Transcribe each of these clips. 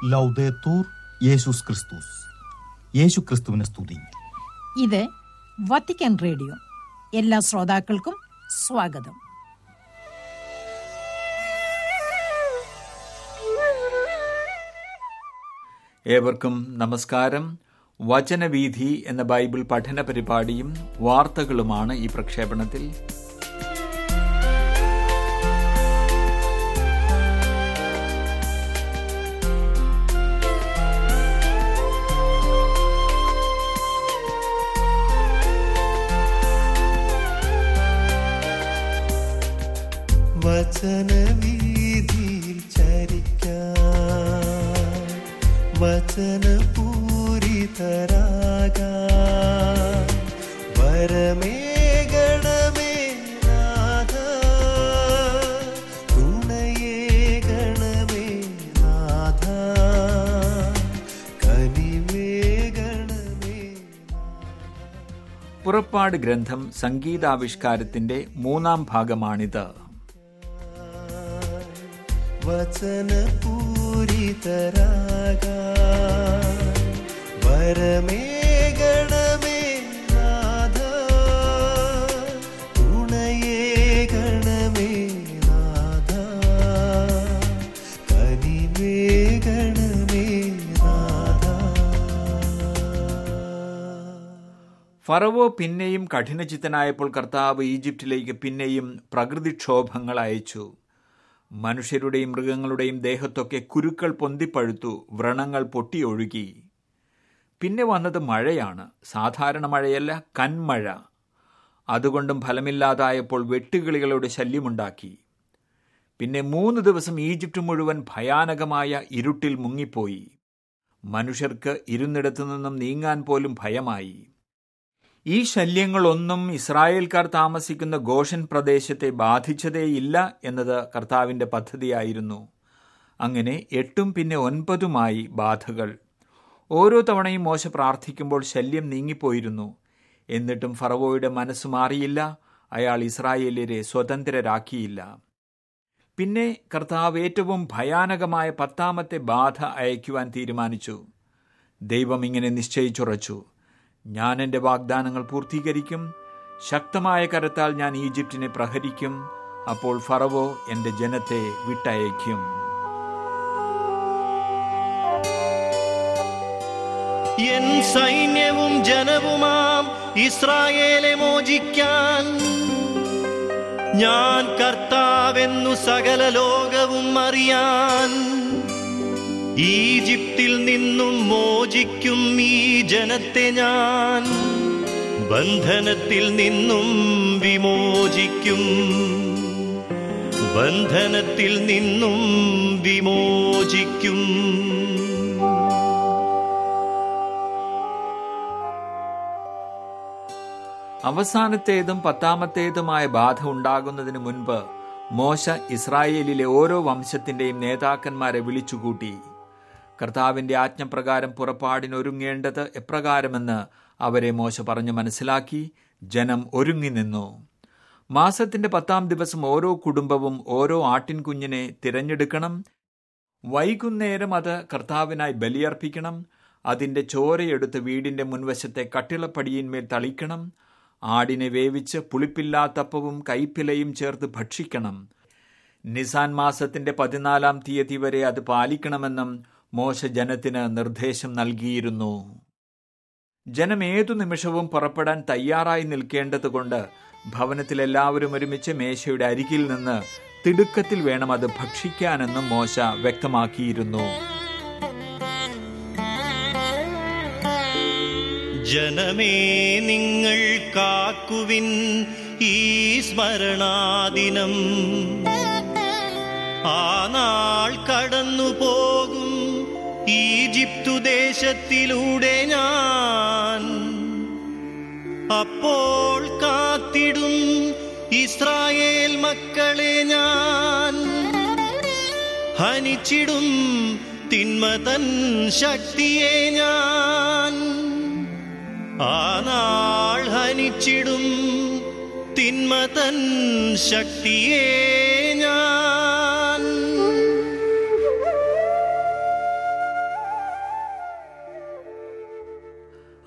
ലൗദേത്തൂർ യേശുസ് ക്രിസ്തുസ് യേശു ക്രിസ്തുവിനെ സ്തുതി ഇത് വത്തിക്കാൻ റേഡിയോ എല്ലാ ശ്രോതാക്കൾക്കും സ്വാഗതം ഏവർക്കും നമസ്കാരം വചനവീഥി എന്ന ബൈബിൾ പഠന പരിപാടിയും വാർത്തകളുമാണ് ഈ പ്രക്ഷേപണത്തിൽ വചനവീതിയിൽ ചരിക്കാൻ വചനപൂരിതരാകാൻ വരമേകണമേ നാഥ തുണയേകണമേ നാഥ കനിവേകണമേ പുറപ്പാട് ഗ്രന്ഥം സംഗീതാവിഷ്കാരത്തിന്റെ മൂന്നാം ഭാഗമാണിത് വചനപൂരിതരാകാൻ വരമേകണമേ നാഥ തുണയേകണമേ നാഥ കനിവേകണമേ നാഥ ഫറവോ പിന്നെയും കഠിനചിത്തനായപ്പോൾ കർത്താവ് ഈജിപ്തിലേക്ക് പിന്നെയും പ്രകൃതിക്ഷോഭങ്ങൾ അയച്ചു മനുഷ്യരുടെയും മൃഗങ്ങളുടെയും ദേഹത്തൊക്കെ കുരുക്കൾ പൊന്തിപ്പഴുത്തു വ്രണങ്ങൾ പൊട്ടിയൊഴുകി പിന്നെ വന്നത് മഴയാണ് സാധാരണ മഴയല്ല കന്മഴ അതുകൊണ്ടും ഫലമില്ലാതായപ്പോൾ വെട്ടുകിളികളുടെ ശല്യമുണ്ടാക്കി പിന്നെ മൂന്ന് ദിവസം ഈജിപ്റ്റ് മുഴുവൻ ഭയാനകമായ ഇരുട്ടിൽ മുങ്ങിപ്പോയി മനുഷ്യർക്ക് ഇരുന്നിടത്തു നിന്നും നീങ്ങാൻ പോലും ഭയമായി ഈ ശല്യങ്ങളൊന്നും ഇസ്രായേൽക്കാർ താമസിക്കുന്ന ഗോഷൻ പ്രദേശത്തെ ബാധിച്ചതേയില്ല എന്നത് കർത്താവിന്റെ പദ്ധതിയായിരുന്നു അങ്ങനെ എട്ടും പിന്നെ ഒൻപതുമായി ബാധകൾ ഓരോ തവണയും മോശ പ്രാർത്ഥിക്കുമ്പോൾ ശല്യം നീങ്ങിപ്പോയിരുന്നു എന്നിട്ടും ഫറവോയുടെ മനസ്സ് മാറിയില്ല അയാൾ ഇസ്രായേലിയരെ സ്വതന്ത്രരാക്കിയില്ല പിന്നെ കർത്താവ് ഏറ്റവും ഭയാനകമായ പത്താമത്തെ ബാധ അയക്കുവാൻ തീരുമാനിച്ചു ദൈവം ഇങ്ങനെ നിശ്ചയിച്ചുറച്ചു ഞാൻ എൻ്റെ വാഗ്ദാനങ്ങൾ പൂർത്തീകരിക്കും ശക്തമായ കരത്താൽ ഞാൻ ഈജിപ്തിനെ പ്രഹരിക്കും അപ്പോൾ ഫറവോ എൻ്റെ ജനത്തെ വിട്ടയക്കും എൻ സൈന്യവും ജനവുമാം ഇസ്രായേലെ മോചിക്കാൻ ഞാൻ കർത്താവെന്നു സകല ലോകവും അറിയാൻ ഈജിപ്തിൽ നിന്നും മോചിക്കും ഈ ജനത്തെ ഞാൻ ബന്ധനത്തിൽ നിന്നും വിമോചിക്കും ബന്ധനത്തിൽ നിന്നും വിമോചിക്കും അവസാനത്തേതും പത്താമത്തേതുമായ ബാധ ഉണ്ടാകുന്നതിന് മുൻപ് മോശ ഇസ്രായേലിലെ ഓരോ വംശത്തിന്റെയും നേതാക്കന്മാരെ വിളിച്ചുകൂട്ടി കർത്താവിന്റെ ആജ്ഞപ്രകാരം പുറപ്പാടിനൊരുങ്ങേണ്ടത് എപ്രകാരമെന്ന് അവരെ മോശ പറഞ്ഞു മനസ്സിലാക്കി ജനം ഒരുങ്ങി നിന്നു മാസത്തിന്റെ പത്താം ദിവസം ഓരോ കുടുംബവും ഓരോ ആട്ടിൻകുഞ്ഞിനെ തിരഞ്ഞെടുക്കണം വൈകുന്നേരം അത് കർത്താവിനായി ബലിയർപ്പിക്കണം അതിന്റെ ചോരയെടുത്ത് വീടിന്റെ മുൻവശത്തെ കട്ടിളപ്പടിയിന്മേൽ തളിക്കണം ആടിനെ വേവിച്ച് പുളിപ്പില്ലാത്തപ്പവും കൈപ്പിലയും ചേർത്ത് ഭക്ഷിക്കണം നിസാൻ മാസത്തിന്റെ പതിനാലാം തീയതി വരെ അത് പാലിക്കണമെന്നും മോശ ജനത്തിന് നിർദ്ദേശം നൽകിയിരുന്നു ജനം ഏതു നിമിഷവും പുറപ്പെടാൻ തയ്യാറായി നിൽക്കേണ്ടതുകൊണ്ട് ഭവനത്തിലെല്ലാവരും ഒരുമിച്ച് മേശയുടെ അരികിൽ നിന്ന് തിടുക്കത്തിൽ വേണം അത് ഭക്ഷിക്കാനെന്നും മോശ വ്യക്തമാക്കിയിരുന്നു ജനമേ നിങ്ങൾ കാക്കുവിൻ ഈ സ്മരണാദിനം ആ നാൾ കടന്നു പോകും ഈജിപ്തു ദേശത്തിലൂടെ ഞാൻ അപ്പോൾ കാത്തിടും ഇസ്രായേൽ മക്കളെ ഞാൻ ഹനിച്ചിടും തിന്മ തൻ ശക്തിയെ ഞാൻ ആ നാൾ ഹനിച്ചിടും തിന്മ തൻ ശക്തിയെ ഞാൻ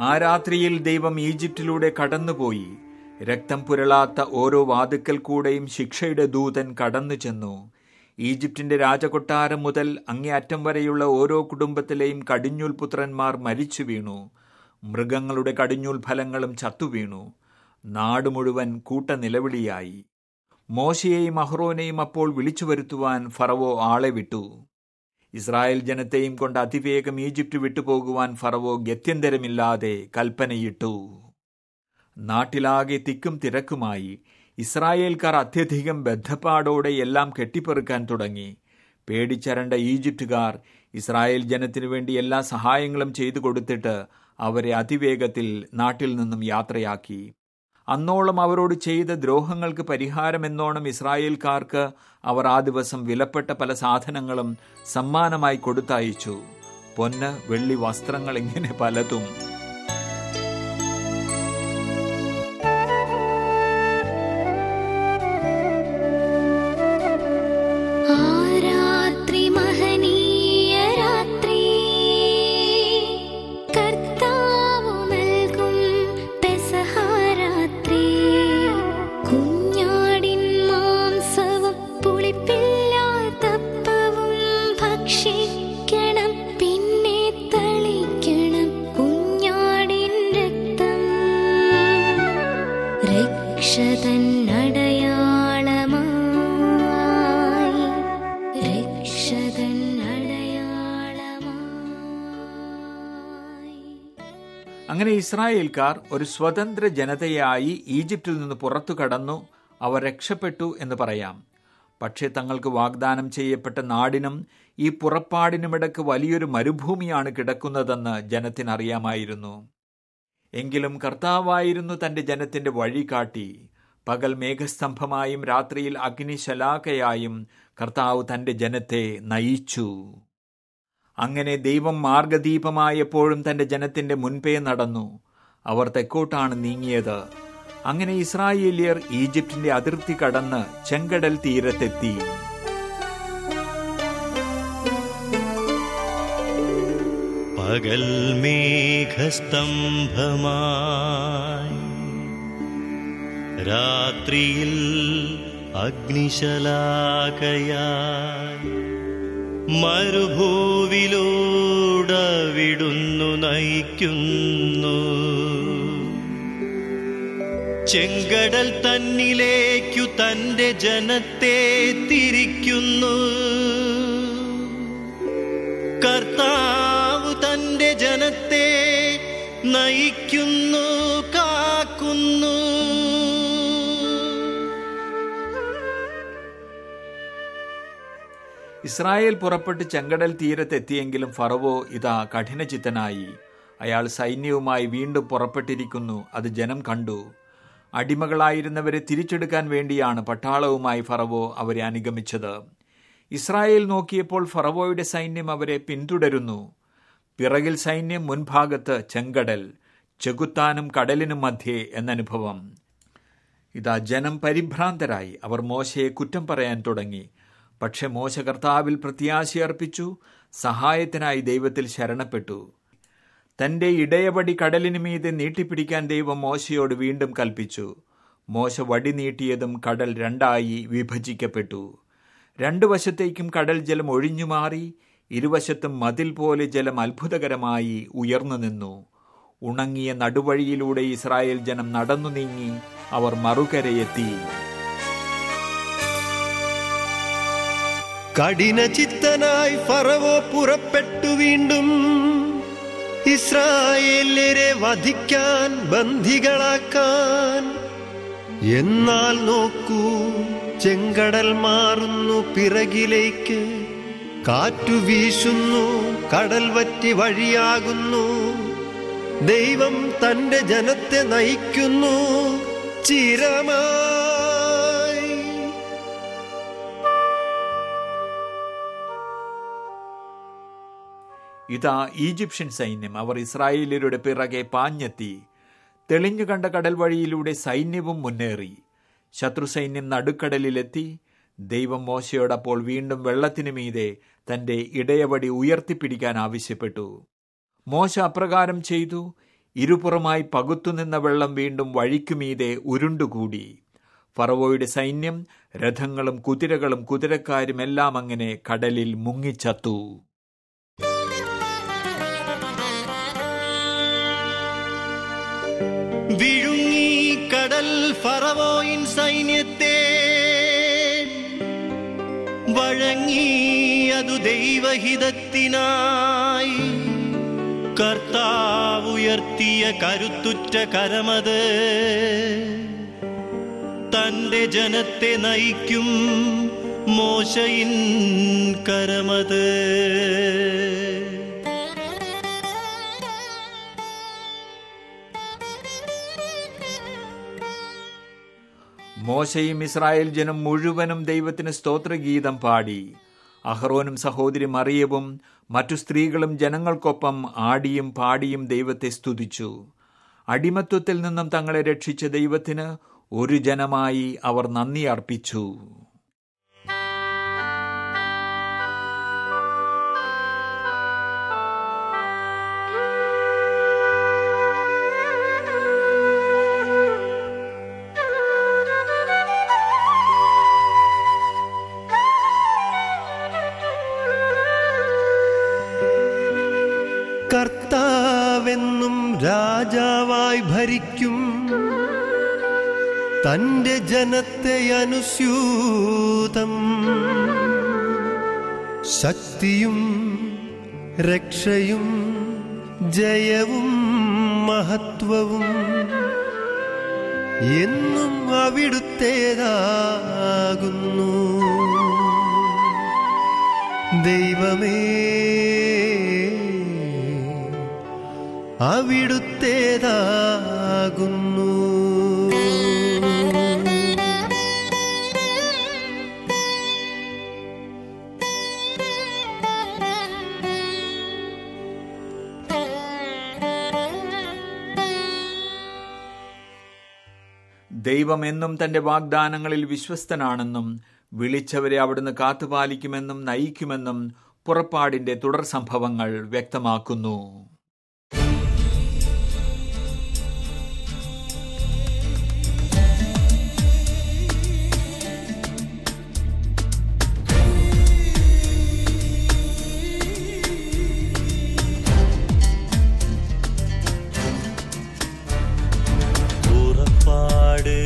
ആ രാത്രിയിൽ ദൈവം ഈജിപ്തിലൂടെ കടന്നുപോയി രക്തം പുരളാത്ത ഓരോ വാതുക്കൽ കൂടെയും ശിക്ഷയുടെ ദൂതൻ കടന്നു ചെന്നു ഈജിപ്തിന്റെ രാജകൊട്ടാരം മുതൽ അങ്ങേ അറ്റം വരെയുള്ള ഓരോ കുടുംബത്തിലെയും കടിഞ്ഞൂൽ പുത്രന്മാർ മരിച്ചു വീണു മൃഗങ്ങളുടെ കടിഞ്ഞൂൽ ഫലങ്ങളും ചത്തുവീണു നാട് മുഴുവൻ കൂട്ട നിലവിളിയായി മോശയെയും അഹ്റോനെയും അപ്പോൾ വിളിച്ചു വരുത്തുവാൻ ഫറവോ ആളെ വിട്ടു ഇസ്രായേൽ ജനത്തെയും കൊണ്ട് അതിവേഗം ഈജിപ്റ്റ് വിട്ടുപോകുവാൻ ഫറവോ ഗത്യന്തരമില്ലാതെ കൽപ്പനയിട്ടു നാട്ടിലാകെ തിക്കും തിരക്കുമായി ഇസ്രായേൽക്കാർ അത്യധികം ബദ്ധപ്പാടോടെ എല്ലാം കെട്ടിപ്പെറുക്കാൻ തുടങ്ങി പേടിച്ചരണ്ട ഈജിപ്തുകാർ ഇസ്രായേൽ ജനത്തിനു വേണ്ടി എല്ലാ സഹായങ്ങളും ചെയ്തു കൊടുത്തിട്ട് അവരെ അതിവേഗത്തിൽ നാട്ടിൽ നിന്നും യാത്രയാക്കി അന്നോളം അവരോട് ചെയ്ത ദ്രോഹങ്ങൾക്ക് പരിഹാരമെന്നോണം ഇസ്രായേൽക്കാർക്ക് അവർ ആ ദിവസം വിലപ്പെട്ട പല സാധനങ്ങളും സമ്മാനമായി കൊടുത്തയച്ചു പൊന്ന് വെള്ളി വസ്ത്രങ്ങൾ ഇങ്ങനെ പലതും ആ രാത്രി മഹനീയ രാത്രി കർത്താവു നൽകും പെസഹാരാത്രി കുഞ്ഞാടിൻ മാംസവും പുളിപ്പില്ലാത്തപ്പവും ഭക്ഷിക്കണം പിന്നെ തളിക്കണം കുഞ്ഞാടിൻ രക്തം രക്ഷതൻ അടയാളമായി രക്ഷതൻ അടയാളമായി അങ്ങനെ ഇസ്രായേൽക്കാർ ഒരു സ്വതന്ത്ര ജനതയായി ഈജിപ്തിൽ നിന്ന് പുറത്തു കടന്നു അവർ രക്ഷപ്പെട്ടു എന്ന് പറയാം പക്ഷേ തങ്ങൾക്ക് വാഗ്ദാനം ചെയ്യപ്പെട്ട നാടിനും ഈ പുറപ്പാടിനുമിടക്ക് വലിയൊരു മരുഭൂമിയാണ് കിടക്കുന്നതെന്ന് ജനത്തിനറിയാമായിരുന്നു എങ്കിലും കർത്താവായിരുന്നു തന്റെ ജനത്തിന്റെ വഴി കാട്ടി പകൽ മേഘസ്തംഭമായും രാത്രിയിൽ അഗ്നിശലാകയായും കർത്താവ് തന്റെ ജനത്തെ നയിച്ചു അങ്ങനെ ദൈവം മാർഗദീപമായപ്പോഴും തന്റെ ജനത്തിന്റെ മുൻപേ നടന്നു അവർ തെക്കോട്ടാണ് നീങ്ങിയത് അങ്ങനെ ഇസ്രായേലിയർ ഈജിപ്തിന്റെ അതിർത്തി കടന്ന് ചെങ്കടൽ തീരത്തെത്തി പകൽ മേഘസ്തംഭമായി രാത്രിയിൽ അഗ്നിശലാകയായി മരുഭൂവിലൂടവിടുന്നു നയിക്കുന്നു ചെങ്കടൽ തന്നിലേക്കു തന്റെ ജനത്തെ തിരിക്കുന്നു കർത്താവ് തന്റെ ജനത്തെ നയിക്കുന്നു കാക്കുന്നു ഇസ്രായേൽ പുറപ്പെട്ട് ചെങ്കടൽ തീരത്തെത്തിയെങ്കിലും ഫറവോ ഇതാ കഠിനചിത്തനായി അയാൾ സൈന്യവുമായി വീണ്ടും പുറപ്പെട്ടിരിക്കുന്നു അത് ജനം കണ്ടു അടിമകളായിരുന്നവരെ തിരിച്ചെടുക്കാൻ വേണ്ടിയാണ് പട്ടാളവുമായി ഫറവോ അവരെ അനുഗമിച്ചത് ഇസ്രായേൽ നോക്കിയപ്പോൾ ഫറവോയുടെ സൈന്യം അവരെ പിന്തുടരുന്നു പിറകിൽ സൈന്യം മുൻഭാഗത്ത് ചെങ്കടൽ ചെകുത്താനും കടലിനും മധ്യേ എന്നനുഭവം ഇതാ ജനം പരിഭ്രാന്തരായി അവർ മോശയെ കുറ്റം പറയാൻ തുടങ്ങി പക്ഷെ മോശ കർത്താവിൽ പ്രത്യാശയർപ്പിച്ചു സഹായത്തിനായി ദൈവത്തിൽ ശരണപ്പെട്ടു തന്റെ ഇടയപടി കടലിനു മീതെ നീട്ടിപ്പിടിക്കാൻ ദൈവം മോശയോട് വീണ്ടും കൽപ്പിച്ചു മോശ വടി നീട്ടിയതും കടൽ രണ്ടായി വിഭജിക്കപ്പെട്ടു രണ്ടു വശത്തേക്കും കടൽ ജലം ഒഴിഞ്ഞു മാറി ഇരുവശത്തും മതിൽ പോലെ ജലം അത്ഭുതകരമായി ഉയർന്നു നിന്നു ഉണങ്ങിയ നടുവഴിയിലൂടെ ഇസ്രായേൽ ജനം നടന്നു നീങ്ങി അവർ മറുകരയെത്തി കഠിനചിത്തനായി ഫറവോ പുറപ്പെട്ടു വീണ്ടും ഇസ്രായേല്യരെ വധിക്കാൻ ബന്ധികളാക്കാൻ എന്നാൽ നോക്കൂ ചെങ്കടൽ മാറുന്നു പിറകിലേക്ക് കാറ്റു വീശുന്നു കടൽ വറ്റി വഴിയാകുന്നു ദൈവം തന്റെ ജനത്തെ നയിക്കുന്നു ചിരമായി ഇതാ ഈജിപ്ഷ്യൻ സൈന്യം അവർ ഇസ്രായേലിയരുടെ പിറകെ പാഞ്ഞെത്തി തെളിഞ്ഞു കണ്ട കടൽ വഴിയിലൂടെ സൈന്യവും മുന്നേറി ശത്രു സൈന്യം നടുക്കടലിലെത്തി ദൈവം മോശയോടപ്പോൾ വീണ്ടും വെള്ളത്തിനു മീതെ തന്റെ ഇടയവടി ഉയർത്തിപ്പിടിക്കാൻ ആവശ്യപ്പെട്ടു മോശ അപ്രകാരം ചെയ്തു ഇരുപുറമായി പകുത്തുനിന്ന വെള്ളം വീണ്ടും വഴിക്കുമീതെ ഉരുണ്ടുകൂടി ഫറവോയുടെ സൈന്യം രഥങ്ങളും കുതിരകളും കുതിരക്കാരും എല്ലാം അങ്ങനെ കടലിൽ മുങ്ങിച്ചത്തു വിഴുങ്ങി കടൽ ഫറവോയിൻ സൈന്യത്തെ വഴങ്ങി അതു ദൈവഹിതത്തിനായി കർത്താവ് ഉയർത്തിയ കരുത്തുറ്റ കരമത് തന്റെ ജനത്തെ നയിക്കും മോശയിൻ കരമത് മോശയും ഇസ്രായേൽ ജനം മുഴുവനും ദൈവത്തിന് സ്തോത്രഗീതം പാടി അഹ്റോനും സഹോദരി മറിയവും മറ്റു സ്ത്രീകളും ജനങ്ങൾക്കൊപ്പം ആടിയും പാടിയും ദൈവത്തെ സ്തുതിച്ചു അടിമത്വത്തിൽ നിന്നും തങ്ങളെ രക്ഷിച്ച ദൈവത്തിന് ഒരു ജനമായി അവർ നന്ദി അർപ്പിച്ചു കർത്താവെന്നും രാജാവായി ഭരിക്കും തന്റെ ജനത്തെ അനുസ്യൂതം ശക്തിയും രക്ഷയും ജയവും മഹത്വവും എന്നും അവിടുത്തേതാകുന്നു ദൈവമേ അവിടുത്തേതാകുന്നു ദൈവം എന്നും തന്റെ വാഗ്ദാനങ്ങളിൽ വിശ്വസ്തനാണെന്നും വിളിച്ചവരെ അവിടുന്ന് കാത്തുപാലിക്കുമെന്നും നയിക്കുമെന്നും പുറപ്പാടിന്റെ തുടർ സംഭവങ്ങൾ വ്യക്തമാക്കുന്നു പുറപ്പാട്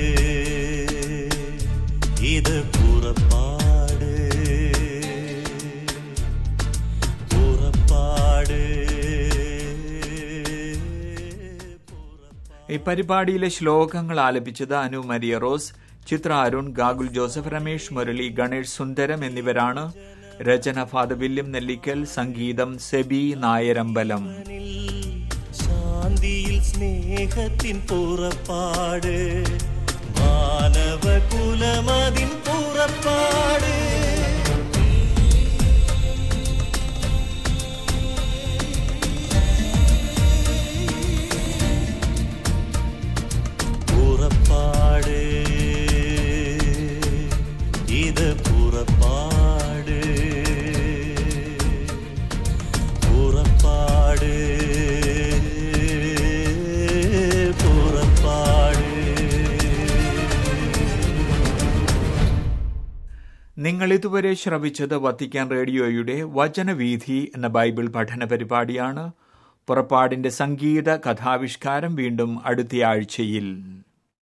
ഇത് പുറപ്പാട് പുറപ്പാട് ഈ പരിപാടിയിലെ ശ്ലോകങ്ങൾ ആലപിച്ചത് Anu Maria Rose Chithra Arun Gagul Joseph Ramesh Murali Ganesh Sundaram എന്നിവരാണ് രചന ഫാദർ വില്യം നെല്ലിക്കൽ സംഗീതം സെബി നായരമ്പലം ശാന്തിയിൽ സ്നേഹത്തിൻ പുറപ്പാട് മാനവകുലമതിൻ പുറപ്പാട് പുറപ്പാട് ഇത് പുറപ്പാട് പുറപ്പാട് പുറപ്പാട് നിങ്ങൾ ഇതുവരെ ശ്രവിച്ചത് വത്തിക്കാൻ റേഡിയോയുടെ വചനവീഥി എന്ന ബൈബിൾ പഠന പരിപാടിയാണ് പുറപ്പാടിന്റെ സംഗീത കഥാവിഷ്കാരം വീണ്ടും അടുത്തയാഴ്ചയിൽ